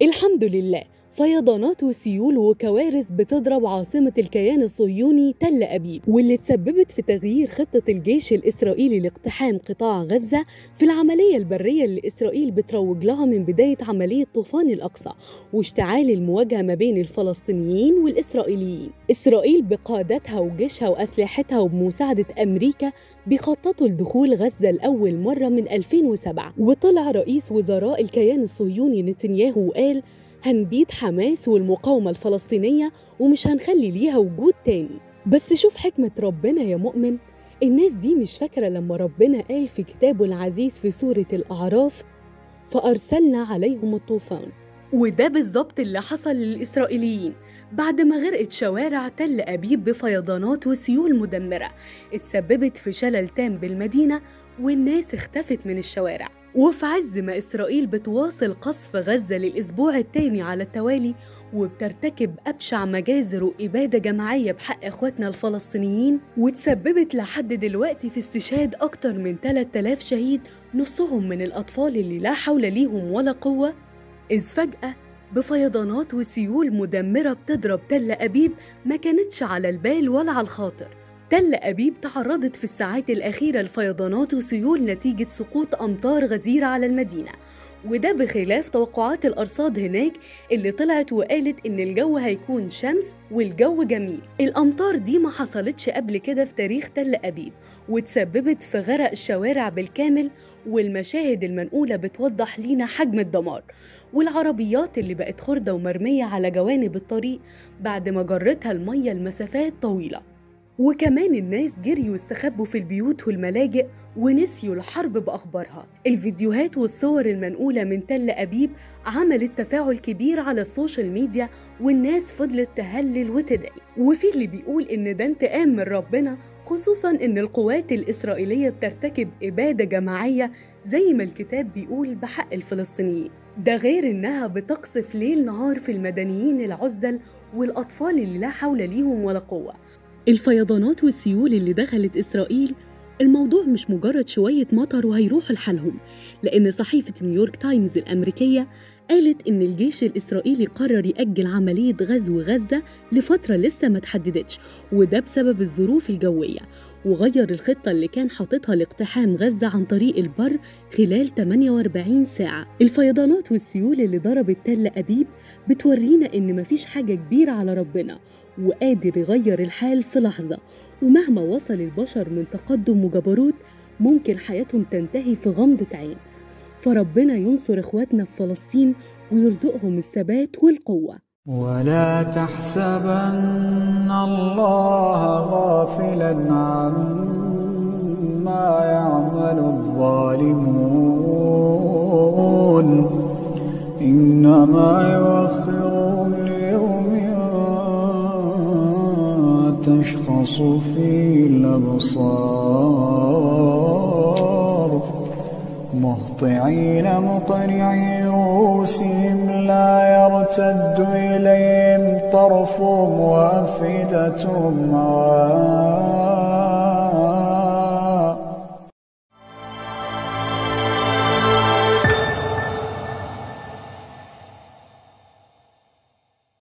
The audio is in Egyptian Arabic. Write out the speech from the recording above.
الحمد لله فيضانات وسيول وكوارث بتضرب عاصمة الكيان الصهيوني تل أبيب واللي تسببت في تغيير خطة الجيش الإسرائيلي لاقتحام قطاع غزة في العملية البرية اللي إسرائيل بتروج لها من بداية عملية طوفان الأقصى واشتعال المواجهة ما بين الفلسطينيين والإسرائيليين إسرائيل بقادتها وجيشها وأسلحتها وبمساعدة أمريكا بيخططوا لدخول غزة لأول مرة من 2007 وطلع رئيس وزراء الكيان الصهيوني نتنياهو وقال هنبيد حماس والمقاومة الفلسطينية ومش هنخلي ليها وجود تاني بس شوف حكمة ربنا يا مؤمن الناس دي مش فاكرة لما ربنا قال في كتابه العزيز في سورة الأعراف فأرسلنا عليهم الطوفان وده بالظبط اللي حصل للإسرائيليين بعد ما غرقت شوارع تل أبيب بفيضانات وسيول مدمرة اتسببت في شلل تام بالمدينة والناس اختفت من الشوارع وفي عز ما إسرائيل بتواصل قصف غزة للأسبوع الثاني على التوالي وبترتكب أبشع مجازر وإبادة جماعية بحق إخواتنا الفلسطينيين وتسببت لحد دلوقتي في استشهاد أكتر من 3000 شهيد نصهم من الأطفال اللي لا حول ليهم ولا قوة إذ فجأة بفيضانات وسيول مدمرة بتضرب تل أبيب ما كانتش على البال ولا على الخاطر تل أبيب تعرضت في الساعات الأخيرة لفيضانات وسيول نتيجة سقوط أمطار غزيرة على المدينة وده بخلاف توقعات الأرصاد هناك اللي طلعت وقالت إن الجو هيكون شمس والجو جميل الأمطار دي ما حصلتش قبل كده في تاريخ تل أبيب وتسببت في غرق الشوارع بالكامل والمشاهد المنقولة بتوضح لينا حجم الدمار والعربيات اللي بقت خردة ومرمية على جوانب الطريق بعد ما جرتها المية لمسافات طويلة وكمان الناس جريوا استخبوا في البيوت والملاجئ ونسيوا الحرب بأخبارها الفيديوهات والصور المنقولة من تل أبيب عملت تفاعل كبير على السوشيال ميديا والناس فضلت تهلل وتدعي وفي اللي بيقول إن ده انتقام من ربنا خصوصا إن القوات الإسرائيلية بترتكب إبادة جماعية زي ما الكتاب بيقول بحق الفلسطينيين ده غير إنها بتقصف ليل نهار في المدنيين العزل والأطفال اللي لا حول ليهم ولا قوة الفيضانات والسيول اللي دخلت إسرائيل الموضوع مش مجرد شوية مطر وهيروحوا لحالهم لأن صحيفة نيويورك تايمز الأمريكية قالت إن الجيش الإسرائيلي قرر يأجل عملية غزو غزة لفترة لسه ما تحددتش وده بسبب الظروف الجوية وغير الخطة اللي كان حاططها لاقتحام غزة عن طريق البر خلال 48 ساعة الفيضانات والسيول اللي ضربت تل أبيب بتورينا إن مفيش حاجة كبيرة على ربنا وقادر يغير الحال في لحظة ومهما وصل البشر من تقدم وجبروت ممكن حياتهم تنتهي في غمضة عين فربنا ينصر إخواتنا في فلسطين ويرزقهم الثبات والقوة ولا تحسبن الله غافلا عما يعمل الظالمون إنما يوخرهم ليوم تشخص فيه الأبصار مهطعين مقنعي رؤوسهم لا يرتد إليهم طرفهم وأفئدتهم هواء